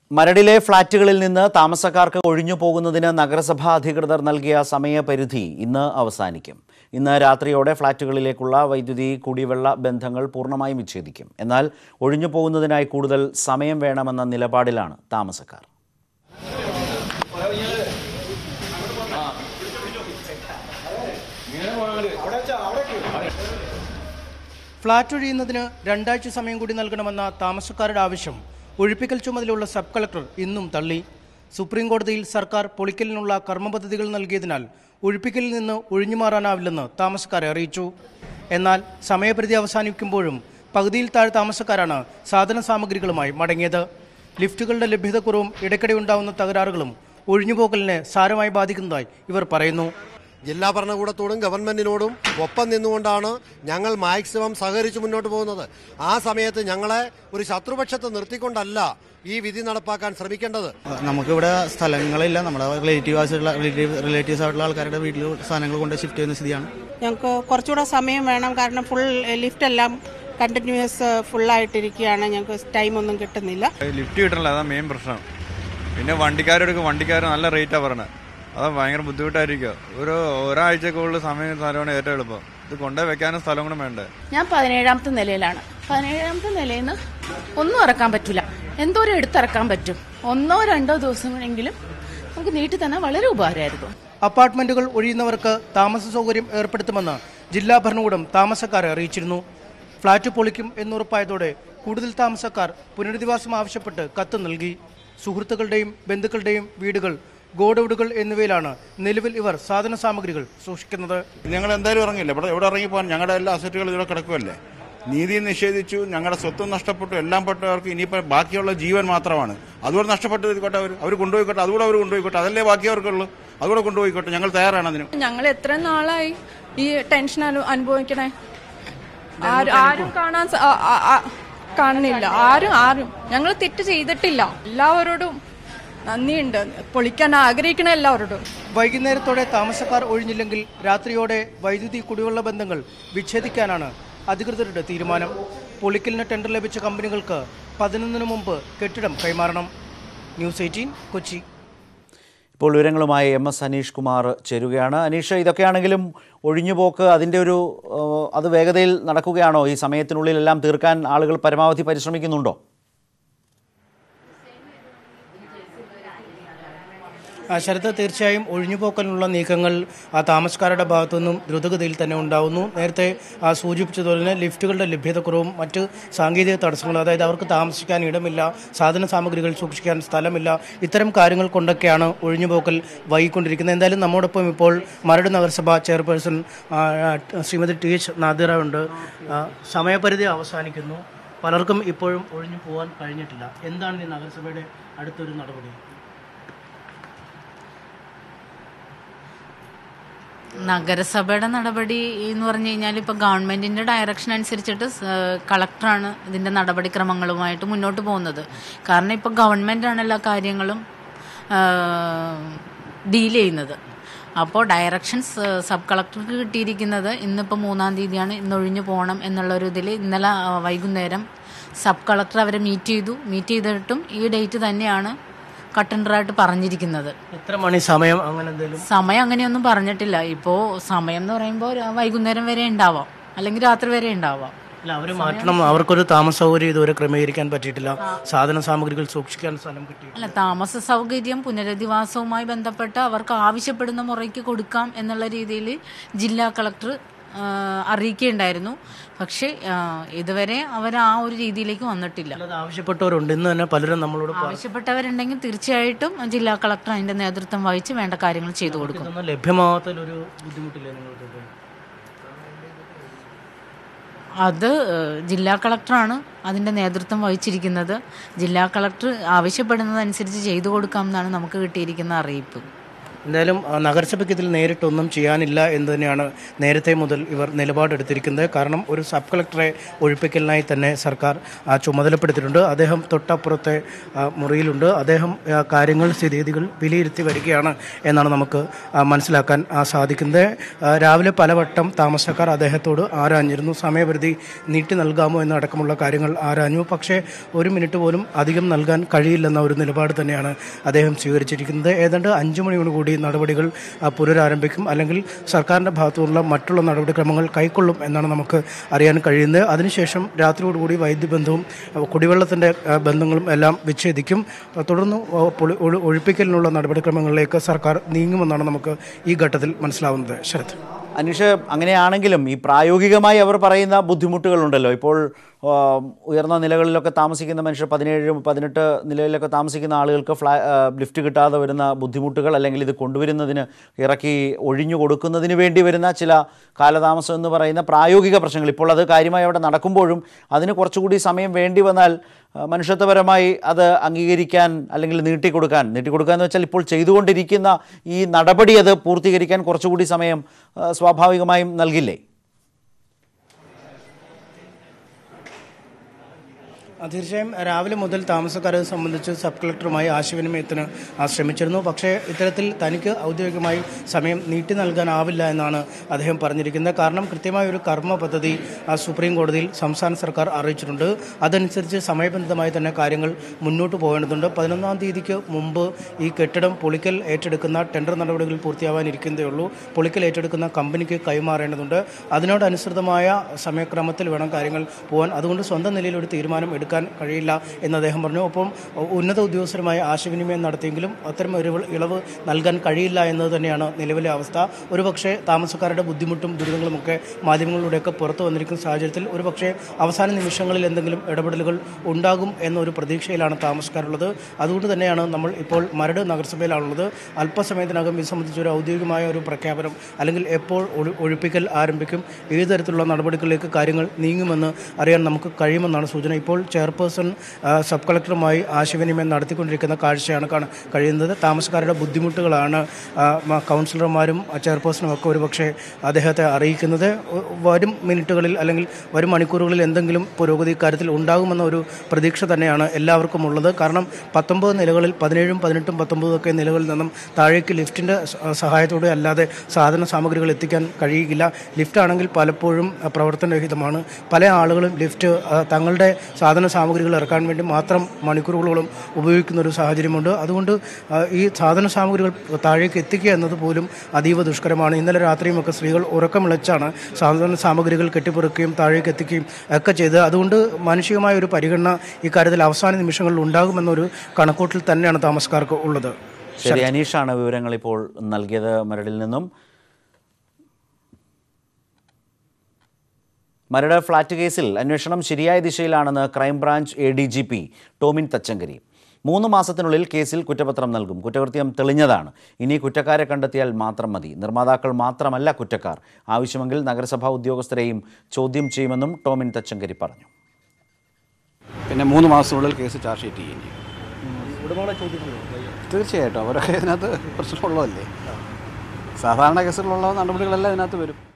മരടിലെ ഫ്ളാറ്റുകളിൽ നിന്ന് താമസക്കാർക്ക് ഒഴിഞ്ഞു പോകുന്നതിന് നഗരസഭാ അധികൃതർ നൽകിയ സമയപരിധി ഇന്ന് അവസാനിക്കും ഇന്ന് രാത്രിയോടെ ഫ്ളാറ്റുകളിലേക്കുള്ള വൈദ്യുതി കുടിവെള്ള ബന്ധങ്ങൾ പൂർണ്ണമായും വിച്ഛേദിക്കും എന്നാൽ ഒഴിഞ്ഞു പോകുന്നതിനായി കൂടുതൽ സമയം വേണമെന്ന നിലപാടിലാണ് താമസക്കാർ ഫ്ളാറ്റ് ഒഴിയുന്നതിന് രണ്ടാഴ്ച സമയം കൂടി നൽകണമെന്ന താമസക്കാരുടെ ആവശ്യം ഒഴിപ്പിക്കൽ ചുമതലയുള്ള സബ് കളക്ടർ ഇന്നും തള്ളി സുപ്രീം കോടതിയിൽ സർക്കാർ പൊളിക്കലിനുള്ള കർമ്മപദ്ധതികൾ നൽകിയതിനാൽ ഒഴിപ്പിക്കലിൽ നിന്ന് ഒഴിഞ്ഞുമാറാനാവില്ലെന്ന് താമസക്കാരെ അറിയിച്ചു എന്നാൽ സമയപരിധി അവസാനിക്കുമ്പോഴും പകുതിയിൽ താഴെ താമസക്കാരാണ് സാധന സാമഗ്രികളുമായി മടങ്ങിയത് ലിഫ്റ്റുകളുടെ ലഭ്യതക്കുറവും ഇടയ്ക്കിടെ ഉണ്ടാവുന്ന തകരാറുകളും ഒഴിഞ്ഞുപോകലിനെ സാരമായി ബാധിക്കുന്നതായി ഇവർ പറയുന്നു ജില്ലാ ഭരണകൂടത്തോടും ഗവൺമെന്റിനോടും ഒപ്പം നിന്നുകൊണ്ടാണ് ഞങ്ങൾ മാക്സിമം സഹകരിച്ച് മുന്നോട്ട് പോകുന്നത് ആ സമയത്ത് ഞങ്ങളെ ഒരു ശത്രുപക്ഷത്ത് നിർത്തിക്കൊണ്ടല്ല ഈ വിധി നടപ്പാക്കാൻ ശ്രമിക്കേണ്ടത് നമുക്കിവിടെ സ്ഥലങ്ങളില്ല നമ്മുടെ റിലേറ്റീവ്സ് ആയിട്ടുള്ള റിലേറ്റീവ്സ് ആയിട്ടുള്ള ആൾക്കാരുടെ വീട്ടിൽ സാധനങ്ങൾ കൊണ്ട് ഷിഫ്റ്റ് ചെയ്യുന്ന സ്ഥിതിയാണ് ഞങ്ങൾക്ക് കുറച്ചുകൂടെ സമയം വേണം കാരണം ഫുൾ ലിഫ്റ്റ് എല്ലാം കണ്ടിന്യൂസ് ഫുള്ളായിട്ടിരിക്കുകയാണ് ഞങ്ങൾക്ക് ടൈമൊന്നും കിട്ടുന്നില്ല ലിഫ്റ്റ് കിട്ടണില്ല അതാണ് മെയിൻ പ്രശ്നം പിന്നെ വണ്ടിക്കാരെടുക്കും വണ്ടിക്കാർ നല്ല റേറ്റാണ് പറഞ്ഞത് അതാ ഭയങ്കര ബുദ്ധിമുട്ടായിരിക്കും ഒരു ഒരാഴ്ചക്കുള്ളിൽ സമയം സ്ഥലമാണ് ഏറ്റവും എളുപ്പം ഇത് കൊണ്ടേ വെക്കാനും സ്ഥലം കൂടെ വേണ്ടേ ഞാൻ പതിനേഴാമത്തെ നിലയിലാണ് പതിനേഴാമത്തെ നിലയിൽ നിന്ന് ഒന്നും ഇറക്കാൻ പറ്റില്ല എന്തോരം എടുത്തിറക്കാൻ പറ്റും ഒന്നോ രണ്ടോ ദിവസമെങ്കിലും നമുക്ക് നീട്ടി തന്നെ വളരെ ഉപകാരമായിരുന്നു അപ്പാർട്ട്മെന്റുകൾ ഒഴിയുന്നവർക്ക് താമസ സൗകര്യം ഏർപ്പെടുത്തുമെന്ന് ജില്ലാ ഭരണകൂടം താമസക്കാരെ അറിയിച്ചിരുന്നു ഫ്ളാറ്റ് പൊളിക്കും എന്നുറപ്പായതോടെ കൂടുതൽ താമസക്കാർ പുനരധിവാസം ആവശ്യപ്പെട്ട് കത്ത് നൽകി സുഹൃത്തുക്കളുടെയും ബന്ധുക്കളുടെയും വീടുകൾ ഗോഡൌഡുകൾ എന്നിവയിലാണ് നിലവിൽ ഇവർ സാധന സാമഗ്രികൾ സൂക്ഷിക്കുന്നത് ഞങ്ങൾ എന്തായാലും ഇറങ്ങില്ല ഇവിടെ ഇവിടെ ഇറങ്ങിപ്പോകാൻ ഞങ്ങളുടെ എല്ലാ അസറ്റുകളും ഇവിടെ കിടക്കുമല്ലേ നീതി നിഷേധിച്ചു ഞങ്ങളുടെ സ്വത്തും നഷ്ടപ്പെട്ടു എല്ലാം പെട്ടവർക്ക് ഇനിയിപ്പോൾ ബാക്കിയുള്ള ജീവൻ മാത്രമാണ് അതുകൂടെ നഷ്ടപ്പെട്ടത് അവർ അവർ കൊണ്ടുപോയിക്കോട്ടെ അതുകൂടെ അവർ കൊണ്ടുപോയിക്കോട്ടെ അതല്ലേ ബാക്കിയവർക്കുള്ളൂ അതുകൂടെ കൊണ്ടുപോയിക്കോട്ടെ ഞങ്ങൾ തയ്യാറാണ് അതിന് ഞങ്ങൾ എത്ര നാളായി ഈ ടെൻഷൻ അനു അനുഭവിക്കണേ ആരും ആരും കാണാൻ സ- ആ- ആ- ആ- കാണണില്ല ആരും ആരും ഞങ്ങൾ തെറ്റ് ചെയ്തിട്ടില്ല എല്ലാവരോടും നന്ദിയുണ്ട് പൊളിക്കാൻ ആഗ്രഹിക്കണ എല്ലാവരോടും വൈകുന്നേരത്തോടെ താമസക്കാർ ഒഴിഞ്ഞില്ലെങ്കിൽ രാത്രിയോടെ വൈദ്യുതി കുടിവെള്ള ബന്ധങ്ങൾ വിച്ഛേദിക്കാനാണ് അധികൃതരുടെ തീരുമാനം പൊളിക്കലിന് ടെൻഡർ ലഭിച്ച കമ്പനികൾക്ക് പതിനൊന്നിന് മുമ്പ് കെട്ടിടം കൈമാറണം ന്യൂസ് എയ്റ്റീൻ കൊച്ചി ഇപ്പോൾ വിവരങ്ങളുമായി എം എസ് അനീഷ് കുമാർ ചേരുകയാണ് അനീഷ് ഇതൊക്കെയാണെങ്കിലും ഒഴിഞ്ഞുപോക്ക് അതിൻ്റെ ഒരു ഏഹ്, അത് വേഗതയിൽ നടക്കുകയാണോ ഈ സമയത്തിനുള്ളിൽ എല്ലാം തീർക്കാൻ ആളുകൾ പരമാവധി പരിശ്രമിക്കുന്നുണ്ടോ ആ, ശരത് തീർച്ചയായും ഒഴിഞ്ഞുപോക്കലിനുള്ള നീക്കങ്ങൾ ആ താമസക്കാരുടെ ഭാഗത്തു നിന്നും ദ്രുതഗതിയിൽ തന്നെ ഉണ്ടാവുന്നു നേരത്തെ ആ, സൂചിപ്പിച്ചതുപോലെ തന്നെ ലിഫ്റ്റുകളുടെ ലഭ്യതക്കുറവും മറ്റ് സാങ്കേതിക തടസ്സങ്ങളും അതായത് അവർക്ക് താമസിക്കാൻ ഇടമില്ല സാധന സാമഗ്രികൾ സൂക്ഷിക്കാൻ സ്ഥലമില്ല ഇത്തരം കാര്യങ്ങൾ കൊണ്ടൊക്കെയാണ് ഒഴിഞ്ഞുപോക്കൽ വൈകിക്കൊണ്ടിരിക്കുന്നത് എന്തായാലും നമ്മോടൊപ്പം ഇപ്പോൾ മരട് നഗരസഭ ചെയർപേഴ്സൺ ആ, ആ, ശ്രീമതി ടി എച്ച് നാദിറ ഉണ്ട് ആ, സമയപരിധി അവസാനിക്കുന്നു പലർക്കും ഇപ്പോഴും ഒഴിഞ്ഞു പോകാൻ കഴിഞ്ഞിട്ടില്ല എന്താണ് ഈ നഗരസഭയുടെ അടുത്തൊരു നടപടി നഗരസഭയുടെ നടപടി എന്ന് പറഞ്ഞു കഴിഞ്ഞാൽ ഇപ്പോൾ ഗവൺമെന്റിന്റെ ഡയറക്ഷൻ അനുസരിച്ചിട്ട് സ് കളക്ടറാണ് ഇതിന്റെ നടപടിക്രമങ്ങളുമായിട്ട് മുന്നോട്ട് പോകുന്നത് കാരണം ഇപ്പോൾ ഗവൺമെന്റാണ് എല്ലാ കാര്യങ്ങളും ഡീൽ ചെയ്യുന്നത് അപ്പോൾ ഡയറക്ഷൻസ് സബ് കളക്ടർക്ക് കിട്ടിയിരിക്കുന്നത് ഇന്നിപ്പോൾ മൂന്നാം തീയതിയാണ് ഇന്ന് ഒഴിഞ്ഞു പോകണം എന്നുള്ളൊരു ഇതിൽ ഇന്നലെ ആ, വൈകുന്നേരം സബ് കളക്ടർ അവരെ മീറ്റ് ചെയ്തു മീറ്റ് ചെയ്തിട്ടും ഈ ഡേറ്റ് തന്നെയാണ് കട്ടൻഡറായിട്ട് പറഞ്ഞിരിക്കുന്നത് എത്ര മണി സമയം അങ്ങനെ എന്തെങ്കിലും സമയം അങ്ങനെയൊന്നും പറഞ്ഞിട്ടില്ല ഇപ്പോൾ സമയം എന്ന് പറയുമ്പോൾ ഒരു വൈകുന്നേരം വരെ ഉണ്ടാവാം അല്ലെങ്കിൽ രാത്രി വരെ ഉണ്ടാവാം അല്ല അവർ മാറ്റണം അവർക്കൊരു താമസ സൗകര്യം ഇതുവരെ ക്രമീകരിക്കാൻ പറ്റിയിട്ടില്ല സാധന സാമഗ്രികൾ സൂക്ഷിക്കാൻ സ്ഥലം കിട്ടി അല്ല താമസ സൗകര്യം പുനരധിവാസവുമായി ബന്ധപ്പെട്ട് അവർക്ക് ആവശ്യപ്പെടുന്ന മുറയ്ക്ക് കൊടുക്കാം എന്നുള്ള രീതിയിൽ ജില്ലാ കളക്ടർ ആ, അറിയിക്കുകയുണ്ടായിരുന്നു പക്ഷേ ആ, ഇതുവരെ അവർ ആ ഒരു രീതിയിലേക്ക് വന്നിട്ടില്ല അത് ആവശ്യപ്പെട്ടവരുണ്ട് ഇന്ന് തന്നെ പലരും നമ്മളോട് പറ- ആവശ്യപ്പെട്ടവരുണ്ടെങ്കിൽ തീർച്ചയായിട്ടും ജില്ലാ കളക്ടർ അതിന്റെ നേതൃത്വം വഹിച്ച് വേണ്ട കാര്യങ്ങൾ ചെയ്തു കൊടുക്കും ഇതൊന്നും ലഭ്യമാവാത്തതിലൊരു ബുദ്ധിമുട്ടില്ലേ നിങ്ങൾക്ക് അത് ഏഹ്, ജില്ലാ കളക്ടറാണ് അതിൻ്റെ നേതൃത്വം വഹിച്ചിരിക്കുന്നത് ജില്ലാ കളക്ടർ ആവശ്യപ്പെടുന്നതനുസരിച്ച് ചെയ്തു കൊടുക്കാം എന്നാണ് നമുക്ക് കിട്ടിയിരിക്കുന്ന അറിയിപ്പ് എന്തായാലും ആ, നഗരസഭയ്ക്ക് ഇതിൽ നേരിട്ടൊന്നും ചെയ്യാനില്ല എന്ന് തന്നെയാണ് നേരത്തെ മുതൽ ഇവർ നിലപാടെടുത്തിരിക്കുന്നത് കാരണം ഒരു സബ് കളക്ടറെ ഒഴിപ്പിക്കലിനായി തന്നെ സർക്കാർ ആ, ചുമതലപ്പെടുത്തിയിട്ടുണ്ട് അദ്ദേഹം തൊട്ടപ്പുറത്തെ ആ, മുറിയിലുണ്ട് അദ്ദേഹം ആ, കാര്യങ്ങൾ സ്ഥിതിഗതികൾ വിലയിരുത്തി വരികയാണ് എന്നാണ് നമുക്ക് ആ, മനസ്സിലാക്കാൻ ആ, സാധിക്കുന്നത് ആ, രാവിലെ പലവട്ടം താമസക്കാർ അദ്ദേഹത്തോട് ആരാഞ്ഞിരുന്നു സമയപരിധി നീട്ടി നൽകാമോ എന്നടക്കമുള്ള കാര്യങ്ങൾ ആരാഞ്ഞു പക്ഷേ ഒരു മിനിറ്റ് പോലും അധികം നൽകാൻ കഴിയില്ലെന്ന ഒരു നിലപാട് തന്നെയാണ് അദ്ദേഹം സ്വീകരിച്ചിരിക്കുന്നത് ഏതാണ്ട് അഞ്ചു മണിയോടുകൂടി നടപടികൾ ആ, പുനരാരംഭിക്കും അല്ലെങ്കിൽ സർക്കാരിൻ്റെ ഭാഗത്തുനിന്നുള്ള മറ്റുള്ള നടപടിക്രമങ്ങൾ കൈക്കൊള്ളും എന്നാണ് നമുക്ക് അറിയാൻ കഴിയുന്നത് അതിനുശേഷം രാത്രിയോടുകൂടി വൈദ്യുതി ബന്ധവും ആ, കുടിവെള്ളത്തിൻ്റെ ആ, ബന്ധങ്ങളും എല്ലാം വിച്ഛേദിക്കും ആ, തുടർന്ന് ആ, പൊളി- ഒഴി- ഒഴിപ്പിക്കലിനുള്ള നടപടിക്രമങ്ങളിലേക്ക് സർക്കാർ നീങ്ങുമെന്നാണ് നമുക്ക് ഈ ഘട്ടത്തിൽ മനസ്സിലാവുന്നത് ശരത് അനീഷ് അങ്ങനെയാണെങ്കിലും ഈ പ്രായോഗികമായി അവർ പറയുന്ന ബുദ്ധിമുട്ടുകളുണ്ടല്ലോ ഇപ്പോൾ ആ, ഉയർന്ന നിലകളിലൊക്കെ താമസിക്കുന്ന മനുഷ്യർ പതിനേഴ് പതിനെട്ട് നിലയിലൊക്കെ താമസിക്കുന്ന ആളുകൾക്ക് ഫ്ലാ ആ, ലിഫ്റ്റ് കിട്ടാതെ വരുന്ന ബുദ്ധിമുട്ടുകൾ അല്ലെങ്കിൽ ഇത് കൊണ്ടുവരുന്നതിന് ഇറക്കി ഒഴിഞ്ഞു കൊടുക്കുന്നതിന് വേണ്ടി വരുന്ന ചില കാലതാമസം എന്ന് പറയുന്ന പ്രായോഗിക പ്രശ്നങ്ങൾ ഇപ്പോൾ അത് കാര്യമായി അവിടെ നടക്കുമ്പോഴും അതിന് കുറച്ചുകൂടി സമയം വേണ്ടി വന്നാൽ ആ, മനുഷ്യത്വപരമായി അത് അംഗീകരിക്കാൻ അല്ലെങ്കിൽ നീട്ടിക്കൊടുക്കാൻ നീട്ടിക്കൊടുക്കുക എന്ന് വെച്ചാൽ ഇപ്പോൾ ചെയ്തുകൊണ്ടിരിക്കുന്ന ഈ നടപടി അത് പൂർത്തീകരിക്കാൻ കുറച്ചുകൂടി സമയം ആ, സ്വാഭാവികമായും നൽകില്ലേ ആ, തീർച്ചയായും രാവിലെ മുതൽ താമസക്കാരെ സംബന്ധിച്ച് സബ് കളക്ടറുമായി ആശയവിനിമയത്തിന് ആ, ശ്രമിച്ചിരുന്നു പക്ഷേ ഇത്തരത്തിൽ തനിക്ക് ഔദ്യോഗികമായി സമയം നീട്ടി നൽകാനാവില്ല എന്നാണ് അദ്ദേഹം പറഞ്ഞിരിക്കുന്നത് കാരണം കൃത്യമായ ഒരു കർമ്മ പദ്ധതി ആ, സുപ്രീം കോടതിയിൽ സംസ്ഥാന സർക്കാർ അറിയിച്ചിട്ടുണ്ട് അതനുസരിച്ച് സമയബന്ധിതമായി തന്നെ കാര്യങ്ങൾ മുന്നോട്ട് പോകേണ്ടതുണ്ട് പതിനൊന്നാം തീയതിക്ക് മുമ്പ് ഈ കെട്ടിടം പൊളിക്കൽ ഏറ്റെടുക്കുന്ന ടെൻഡർ നടപടികൾ പൂർത്തിയാവാനിരിക്കുന്നതേ ഉള്ളൂ പൊളിക്കൽ ഏറ്റെടുക്കുന്ന കമ്പനിക്ക് കൈമാറേണ്ടതുണ്ട് അതിനോടനുസൃതമായ സമയക്രമത്തിൽ വേണം കാര്യങ്ങൾ പോകാൻ അതുകൊണ്ട് സ്വന്തം നിലയിൽ ഒരു തീരുമാനം എടുക്കാൻ കഴിയില്ല എന്ന് അദ്ദേഹം പറഞ്ഞു ഒപ്പം ഉന്നത ഉദ്യോഗസ്ഥരുമായി ആശയവിനിമയം നടത്തിയെങ്കിലും അത്തരം ഒരു ഇളവ് നൽകാൻ കഴിയില്ല എന്നത് തന്നെയാണ് നിലവിലെ അവസ്ഥ ഒരുപക്ഷെ താമസക്കാരുടെ ബുദ്ധിമുട്ടും ദുരിതങ്ങളുമൊക്കെ മാധ്യമങ്ങളിലൂടെയൊക്കെ പുറത്തു വന്നിരിക്കുന്ന സാഹചര്യത്തിൽ ഒരുപക്ഷെ അവസാന നിമിഷങ്ങളിൽ എന്തെങ്കിലും ഇടപെടലുകൾ ഉണ്ടാകും എന്നൊരു പ്രതീക്ഷയിലാണ് താമസക്കാരുള്ളത് അതുകൊണ്ട് തന്നെയാണ് നമ്മൾ ഇപ്പോൾ മരട് നഗരസഭയിലാണുള്ളത് അല്പസമയത്തിനകം ഇത് സംബന്ധിച്ച് ഒരു ഔദ്യോഗികമായ ഒരു പ്രഖ്യാപനം അല്ലെങ്കിൽ എപ്പോൾ ഒഴി- ഒഴിപ്പിക്കൽ ആരംഭിക്കും ഏത് തരത്തിലുള്ള നടപടികളിലേക്ക് കാര്യങ്ങൾ നീങ്ങുമെന്ന് അറിയാൻ നമുക്ക് കഴിയുമെന്നാണ് സൂചന ഇപ്പോൾ ചെയർപേഴ്സൺ ആ, സബ് കളക്ടറുമായി ആശയവിനിമയം നടത്തിക്കൊണ്ടിരിക്കുന്ന കാഴ്ചയാണ് കാണാൻ കഴിയുന്നത് താമസക്കാരുടെ ബുദ്ധിമുട്ടുകളാണ് ആ, മ- കൗൺസിലർമാരും ആ, ചെയർപേഴ്സണും ഒക്കെ ഒരുപക്ഷെ അദ്ദേഹത്തെ അറിയിക്കുന്നത് ഒ- വരും മിനിറ്റുകളിൽ അല്ലെങ്കിൽ വരും മണിക്കൂറുകളിൽ എന്തെങ്കിലും പുരോഗതി ഇക്കാര്യത്തിൽ ഉണ്ടാകുമെന്ന ഒരു പ്രതീക്ഷ തന്നെയാണ് എല്ലാവർക്കും ഉള്ളത് കാരണം പത്തൊമ്പത് നിലകളിൽ പതിനേഴും പതിനെട്ടും പത്തൊമ്പതും ഒക്കെ നിലകളിൽ നിന്നും താഴേക്ക് ലിഫ്റ്റിൻ്റെ സഹായത്തോടെ അല്ലാതെ സാധന സാമഗ്രികൾ എത്തിക്കാൻ കഴിയില്ല ലിഫ്റ്റ് ആണെങ്കിൽ പലപ്പോഴും ആ, പ്രവർത്തനരഹിതമാണ് പല ആളുകളും ലിഫ്റ്റ് ആ, തങ്ങളുടെ സാധന സാമഗ്രികൾ ഇറക്കാൻ വേണ്ടി മാത്രം മണിക്കൂറുകളോളം ഉപയോഗിക്കുന്ന ഒരു സാഹചര്യമുണ്ട് അതുകൊണ്ട് ആ, ഈ സാധന സാമഗ്രികൾ താഴേക്ക് എത്തിക്കുക എന്നത് പോലും അതീവ ദുഷ്കരമാണ് ഇന്നലെ രാത്രിയുമൊക്കെ സ്ത്രീകൾ ഉറക്കമിളച്ചാണ് സാധന സാമഗ്രികൾ കെട്ടിപ്പുറക്കുകയും താഴേക്ക് എത്തിക്കുകയും ഒക്കെ ചെയ്ത് അതുകൊണ്ട് മാനുഷികമായ ഒരു പരിഗണന ഇക്കാര്യത്തിൽ അവസാന നിമിഷങ്ങളിൽ ഉണ്ടാകുമെന്നൊരു കണക്കൂട്ടിൽ തന്നെയാണ് താമസക്കാർക്ക് ഉള്ളത് ശരി അനീഷാണ് വിവരങ്ങൾ ഇപ്പോൾ നൽകിയത് മരടിൽ നിന്നും മരട് ഫ്ളാറ്റ് കേസിൽ അന്വേഷണം ശരിയായ ദിശയിലാണെന്ന് crime branch A D G P Tomin Thachankary മൂന്ന് മാസത്തിനുള്ളിൽ കേസിൽ കുറ്റപത്രം നൽകും കുറ്റകൃത്യം തെളിഞ്ഞതാണ് ഇനി കുറ്റക്കാരെ കണ്ടെത്തിയാൽ മാത്രം മതി നിർമ്മാതാക്കൾ മാത്രമല്ല കുറ്റക്കാർ ആവശ്യമെങ്കിൽ നഗരസഭാ ഉദ്യോഗസ്ഥരെയും ചോദ്യം ചെയ്യുമെന്നും ടോമിൻ തച്ചങ്കരി പറഞ്ഞു പിന്നെ മൂന്ന് മാസത്തിനുള്ളിൽ കേസ് ചാർജ് ഷീറ്റ് ചെയ്യുകയും ചെയ്യും ഉടമകളെ ചോദ്യം തീർച്ചയായിട്ടും അവരൊക്കെ ഇതിനകത്ത് പ്രശ്നമുള്ളതല്ലേ സാധാരണ കേസുകളുള്ള നടപടികളെല്ലാം ഇതിനകത്ത് വരും